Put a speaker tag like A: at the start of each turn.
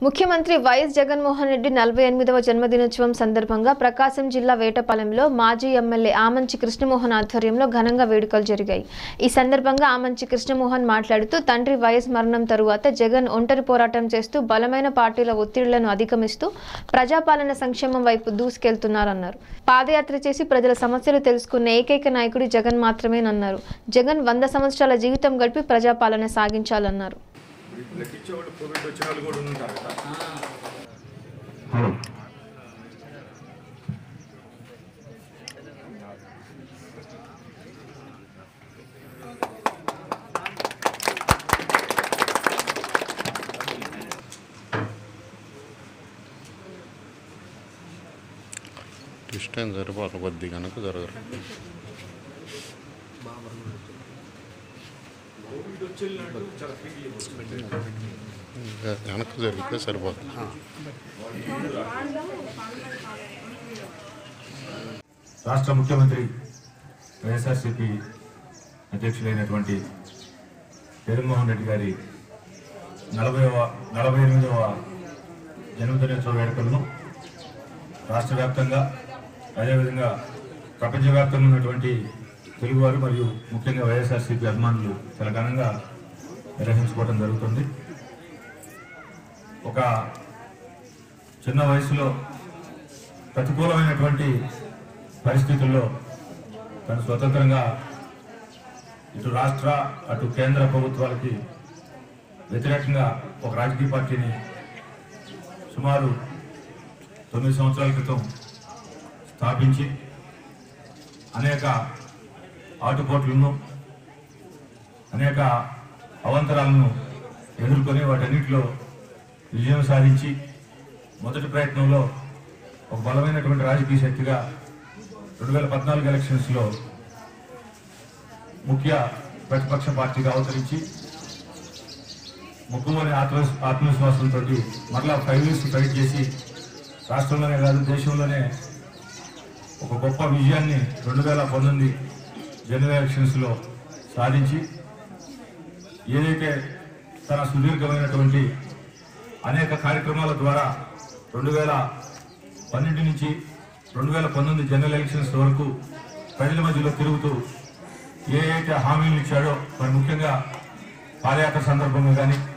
A: ముఖ్యమంత్రి వైఎస్ జగన్మోహన్ రెడ్డి నలభై ఎనిమిదవ జన్మదినోత్సవం సందర్భంగా ప్రకాశం జిల్లా వేటపాలెంలో మాజీ ఎమ్మెల్యే ఆమంచి కృష్ణమోహన్ ఆధ్వర్యంలో ఘనంగా వేడుకలు జరిగాయి ఈ సందర్భంగా ఆమంచి కృష్ణమోహన్ మాట్లాడుతూ తండ్రి వైఎస్ మరణం తరువాత జగన్ ఒంటరి పోరాటం చేస్తూ బలమైన పార్టీల ఒత్తిళ్లను అధిగమిస్తూ ప్రజాపాలన సంక్షేమం వైపు దూసుకెళ్తున్నారన్నారు పాదయాత్ర చేసి ప్రజల సమస్యలు తెలుసుకున్న ఏకైక నాయకుడు జగన్ మాత్రమేనన్నారు జగన్ వంద సంవత్సరాల జీవితం గడిపి ప్రజాపాలన సాగించాలన్నారు
B: లెక్కించేవాళ్ళు కోవిడ్ వచ్చిన వాళ్ళు కూడా ఉంటారు కదా
C: డిస్టెన్స్ సరిపోతుంది కొద్ది కనుక జరగరు
B: కోవిడ్ వచ్చినట్టు చాలా ఫీల్
C: ఇంకా వెనక్కి జరిగితే సరిపోతుంది
D: రాష్ట్ర ముఖ్యమంత్రి వైఎస్ఆర్సీపీ అధ్యక్షులైనటువంటి జగన్మోహన్ రెడ్డి గారి నలభైవ నలభై ఎనిమిదవ జన్మదినోత్సవ వేడుకలను రాష్ట్ర వ్యాప్తంగా అదేవిధంగా ప్రపంచవ్యాప్తంగా ఉన్నటువంటి తెలుగువారు మరియు ముఖ్యంగా వైఎస్ఆర్సీపీ అభిమానులు చాలా ఘనంగా నిర్వహించుకోవడం జరుగుతుంది ఒక చిన్న వయసులో ప్రతికూలమైనటువంటి పరిస్థితుల్లో తను స్వతంత్రంగా ఇటు రాష్ట్ర అటు కేంద్ర ప్రభుత్వాలకి వ్యతిరేకంగా ఒక రాజకీయ పార్టీని సుమారు తొమ్మిది సంవత్సరాల క్రితం స్థాపించి అనేక ఆటుపోట్లను అనేక అవంతరాలను ఎదుర్కొని వాటన్నిటిలో విజయం సాధించి మొదటి ప్రయత్నంలో ఒక బలమైనటువంటి రాజకీయ శక్తిగా రెండు వేల పద్నాలుగు ఎలక్షన్స్లో ముఖ్య ప్రతిపక్ష పార్టీగా అవతరించి ముక్కుమని ఆత్మ ఆత్మవిశ్వాసంతో మరలా ఫైవ్ ఇయర్స్ ఫైట్ చేసి రాష్ట్రంలోనే కాదు దేశంలోనే ఒక గొప్ప విజయాన్ని రెండు వేల పంతొమ్మిది జనరల్ ఎలక్షన్స్లో సాధించి ఏదైతే తన సుదీర్ఘమైనటువంటి అనేక కార్యక్రమాల ద్వారా రెండు వేల పన్నెండు నుంచి రెండు వేల పంతొమ్మిది జనరల్ ఎలక్షన్స్ వరకు ప్రజల మధ్యలో తిరుగుతూ ఏ అయితే హామీలు ఇచ్చాడో మరి ముఖ్యంగా పాదయాత్ర సందర్భంగా కానీ